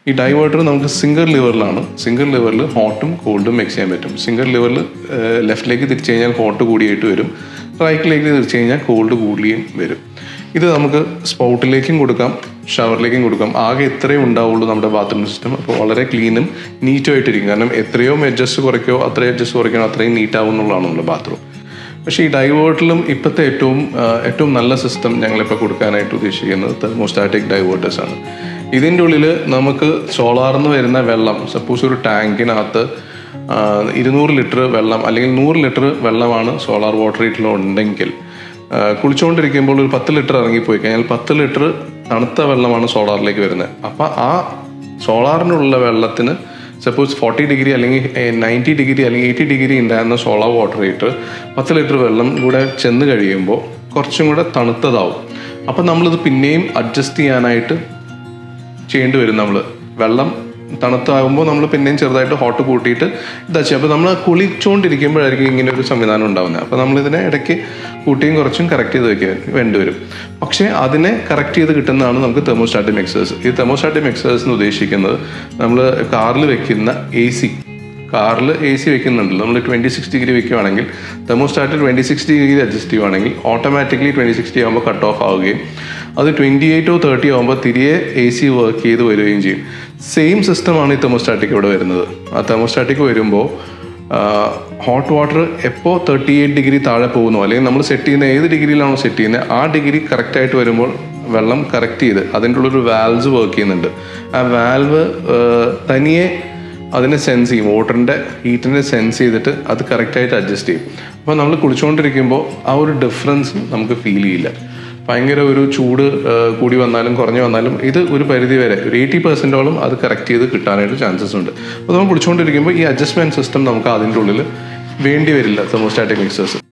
ഈ ഡൈവേർട്ടർ നമുക്ക് സിംഗിൾ ലിവറിലാണ് സിംഗിൾ ലിവറിൽ ഹോട്ടും കോൾഡും മിക്സ് ചെയ്യാൻ പറ്റും സിംഗിൾ ലിവറിൽ ലെഫ്റ്റിലേക്ക് തിരിച്ചു കഴിഞ്ഞാൽ ഹോട്ട് കൂടിയായിട്ട് വരും റൈറ്റിലേക്ക് തിരിച്ചു കഴിഞ്ഞാൽ കോൾഡ് കൂടിയും വരും ഇത് നമുക്ക് സ്പൗട്ടിലേക്കും കൊടുക്കാം ഷവറിലേക്കും കൊടുക്കാം ആകെ എത്രയും ഉണ്ടാവുള്ളൂ നമ്മുടെ ബാത്റൂം സിസ്റ്റം അപ്പോൾ വളരെ ക്ലീനും നീറ്റും ആയിട്ടിരിക്കും കാരണം എത്രയോ എഡ്ജസ്റ്റ് കുറയ്ക്കോ അത്രയും എഡ്ജസ്റ്റ് കുറയ്ക്കണോ അത്രയും നീറ്റ് ആവും എന്നുള്ളതാണ് നമ്മുടെ ബാത്റൂം പക്ഷേ ഈ ഡൈവേർട്ടിലും ഇപ്പോഴത്തെ ഏറ്റവും ആ, ഏറ്റവും നല്ല സിസ്റ്റം ഞങ്ങളിപ്പോൾ കൊടുക്കാനായിട്ട് ഉദ്ദേശിക്കുന്നത് തെർമോസ്റ്റാറ്റിക് ഡൈവേർട്ടേഴ്സ് ആണ് ഇതിൻ്റെ ഉള്ളിൽ നമുക്ക് സോളാറിൽ നിന്ന് വരുന്ന വെള്ളം സപ്പോസ് ഒരു ടാങ്കിനകത്ത് ആ, ഇരുന്നൂറ് ലിറ്റർ വെള്ളം അല്ലെങ്കിൽ നൂറ് ലിറ്റർ വെള്ളമാണ് സോളാർ വാട്ടർ ഹീറ്റിൽ ഉണ്ടെങ്കിൽ ആ, കുളിച്ചുകൊണ്ടിരിക്കുമ്പോൾ ഒരു പത്ത് ലിറ്റർ ഇറങ്ങിപ്പോയി കഴിഞ്ഞാൽ പത്ത് ലിറ്റർ തണുത്ത വെള്ളമാണ് സോളാറിലേക്ക് വരുന്നത് അപ്പം ആ സോളാറിനുള്ള വെള്ളത്തിന് സപ്പോസ് ഫോർട്ടി ഡിഗ്രി അല്ലെങ്കിൽ നയൻറ്റി ഡിഗ്രി അല്ലെങ്കിൽ എയ്റ്റി ഡിഗ്രി ഉണ്ടായിരുന്ന സോളാർ വാട്ടർ ഹീറ്റർ പത്ത് ലിറ്റർ വെള്ളം കൂടെ ചെന്ന് കഴിയുമ്പോൾ കുറച്ചും കൂടെ തണുത്തതാവും അപ്പം നമ്മളിത് പിന്നെയും അഡ്ജസ്റ്റ് ചെയ്യാനായിട്ട് ചെയ്യേണ്ടി വരും നമ്മൾ വെള്ളം തണുത്താകുമ്പോൾ നമ്മൾ പിന്നെയും ചെറുതായിട്ട് ഹോട്ട് കൂട്ടിയിട്ട് ഇതാ ചെയ്യുക അപ്പോൾ നമ്മൾ കുളിച്ചുകൊണ്ടിരിക്കുമ്പോഴായിരിക്കും ഇങ്ങനെ ഒരു സംവിധാനം ഉണ്ടാകുന്നത് അപ്പോൾ നമ്മളിതിനെ ഇടയ്ക്ക് കൂട്ടിയും കുറച്ചും കറക്റ്റ് ചെയ്ത് വെക്കാൻ വേണ്ടി വരും പക്ഷേ അതിനെ കറക്റ്റ് ചെയ്ത് കിട്ടുന്നതാണ് നമുക്ക് തെർമോസ്റ്റാറ്റിക് മിക്സേഴ്സ് ഈ തെർമോസ്റ്റാറ്റിക് മിക്സേഴ്സ് എന്ന് ഉദ്ദേശിക്കുന്നത് നമ്മൾ കാറിൽ വെക്കുന്ന എ സി കാറിൽ എ സി വെക്കുന്നുണ്ടല്ലോ നമ്മൾ ട്വൻറ്റി സിക്സ് ഡിഗ്രി വെക്കുകയാണെങ്കിൽ thermostat twenty six degree adjust ചെയ്യുവാണെങ്കിൽ ഓട്ടോമാറ്റിക്കലി ട്വൻറ്റി സിക്സ് ആകുമ്പോൾ കട്ട് ഓഫ് ആവുകയും അത് ട്വൻറ്റി എയ്റ്റോ തേർട്ടി ആകുമ്പോൾ തിരികെ എ സി വർക്ക് ചെയ്ത് വരികയും ചെയ്യും സെയിം സിസ്റ്റമാണ് ഈ തെർമോസ്റ്റാറ്റിക് ഇവിടെ വരുന്നത് ആ തെർമോസ്റ്റാറ്റിക് വരുമ്പോൾ ഹോട്ട് വാട്ടർ എപ്പോൾ തേർട്ടി എയ്റ്റ് ഡിഗ്രി താഴെ പോകുന്നു അല്ലെങ്കിൽ നമ്മൾ സെറ്റ് ചെയ്യുന്ന ഏത് ഡിഗ്രിയിലാണോ സെറ്റ് ചെയ്യുന്നത് ആ ഡിഗ്രി കറക്റ്റായിട്ട് വരുമ്പോൾ വെള്ളം കറക്റ്റ് ചെയ്ത് അതിൻ്റെ ഉള്ളൊരു വാൽവ്സ് വർക്ക് ചെയ്യുന്നുണ്ട് ആ വാൽവ് തനിയെ അതിനെ സെൻസ് ചെയ്യും വാട്ടറിൻ്റെ ഹീറ്റിനെ സെൻസ് ചെയ്തിട്ട് അത് കറക്റ്റായിട്ട് അഡ്ജസ്റ്റ് ചെയ്യും അപ്പോൾ നമ്മൾ കുളിച്ചുകൊണ്ടിരിക്കുമ്പോൾ ആ ഒരു ഡിഫറൻസ് നമുക്ക് ഫീൽ ചെയ്യില്ല ഭയങ്കര ഒരു ചൂട് ആ, കൂടി വന്നാലും കുറഞ്ഞു വന്നാലും ഇത് ഒരു പരിധി വരെ ഒരു എയ്റ്റി പെർസെൻറ്റോളം അത് കറക്റ്റ് ചെയ്ത് കിട്ടാനായിട്ട് ചാൻസസ് ഉണ്ട് അപ്പോൾ നമ്മൾ കുളിച്ചുകൊണ്ടിരിക്കുമ്പോൾ ഈ അഡ്ജസ്റ്റ്മെൻറ്റ് സിസ്റ്റം നമുക്ക് അതിൻ്റെ ഉള്ളിൽ വേണ്ടി വരില്ല തെർമോസ്റ്റാറ്റിക് മിക്സേഴ്സ്